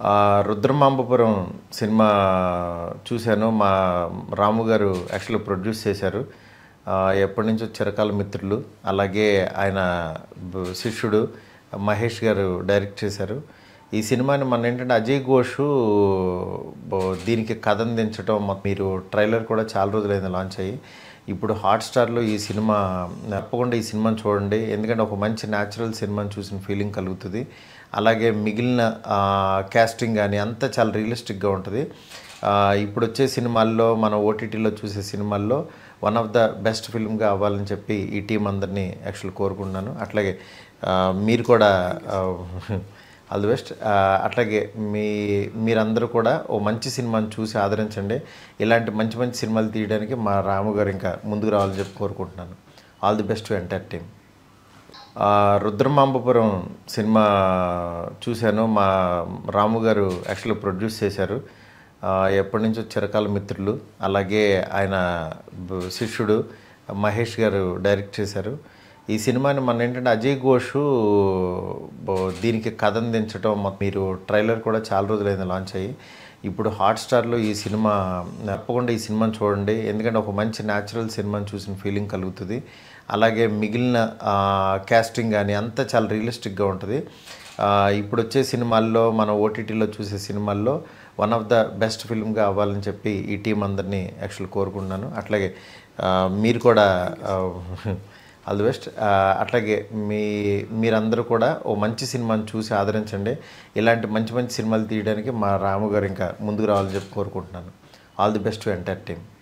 ఆ, రుద్రమాంబపురం సినిమా చూశాను మా రాము గారు యాక్చువల్లీ ప్రొడ్యూస్ చేశారు ఆ, ఎప్పటి నుంచో చిరకాల మిత్రులు అలాగే ఆయన బ- శిష్యుడు మహేష్ గారు డైరెక్ట్ చేశారు ఈ సినిమాని మన ఏంటంటే అజయ్ ఘోష్ బ- దీనికి కథను దించడం మొత్తం మీరు ట్రైలర్ కూడా చాలా రోజులైంది లాంచ్ అయ్యి ఇప్పుడు హాట్స్టార్లో ఈ సినిమా తప్పకుండా ఈ సినిమాని చూడండి ఎందుకంటే ఒక మంచి న్యాచురల్ సినిమాని చూసిన ఫీలింగ్ కలుగుతుంది అలాగే మిగిలిన క్యాస్టింగ్ కానీ అంతా చాలా రియలిస్టిక్గా ఉంటుంది ఆ, ఇప్పుడు వచ్చే సినిమాల్లో మన ఓటీటీలో చూసే సినిమాల్లో వన్ ఆఫ్ ద బెస్ట్ ఫిల్మ్గా అవ్వాలని చెప్పి ఈ టీం అందరినీ యాక్చువల్ కోరుకుంటున్నాను అట్లాగే ఆ, మీరు కూడా ఆల్ ది బెస్ట్ అట్లాగే మీ మీరందరూ కూడా ఓ మంచి సినిమాని చూసి ఆదరించండి ఇలాంటి మంచి మంచి సినిమాలు తీయడానికి మా రాము గారు ఇంకా ముందుకు రావాలని చెప్పి కోరుకుంటున్నాను all the best to entire team ఆ, రుద్రమాంబపురం సినిమా చూశాను మా రాము గారు యాక్చువల్లీ ప్రొడ్యూస్ చేశారు ఆ, ఎప్పటి నుంచో చిరకాల మిత్రులు అలాగే ఆయన బ- శిష్యుడు మహేష్ గారు డైరెక్ట్ చేశారు ఈ సినిమాని మన ఏంటంటే అజయ్ ఘోష్ బ- దీనికి కథను దించడం మొత్తం మీరు ట్రైలర్ కూడా చాలా రోజులైంది లాంచ్ అయ్యి ఇప్పుడు హాట్స్టార్లో ఈ సినిమా తప్పకుండా ఈ సినిమాని చూడండి ఎందుకంటే ఒక మంచి న్యాచురల్ సినిమాని చూసిన ఫీలింగ్ కలుగుతుంది అలాగే మిగిలిన క్యాస్టింగ్ కానీ అంతా చాలా రియలిస్టిక్గా ఉంటుంది ఆ, ఇప్పుడు వచ్చే సినిమాల్లో మన ఓటీటీలో చూసే సినిమాల్లో వన్ ఆఫ్ ద బెస్ట్ ఫిల్మ్గా అవ్వాలని చెప్పి ఈ టీం అందరినీ యాక్చువల్ కోరుకుంటున్నాను అట్లాగే ఆ, మీరు కూడా ఆల్ ది బెస్ట్ అట్లాగే మీ మీరందరూ కూడా ఓ మంచి సినిమాని చూసి ఆదరించండి ఇలాంటి మంచి మంచి సినిమాలు తీయడానికి మా రాము గారు ఇంకా ముందుకు రావాలని చెప్పి కోరుకుంటున్నాను all the best to entire team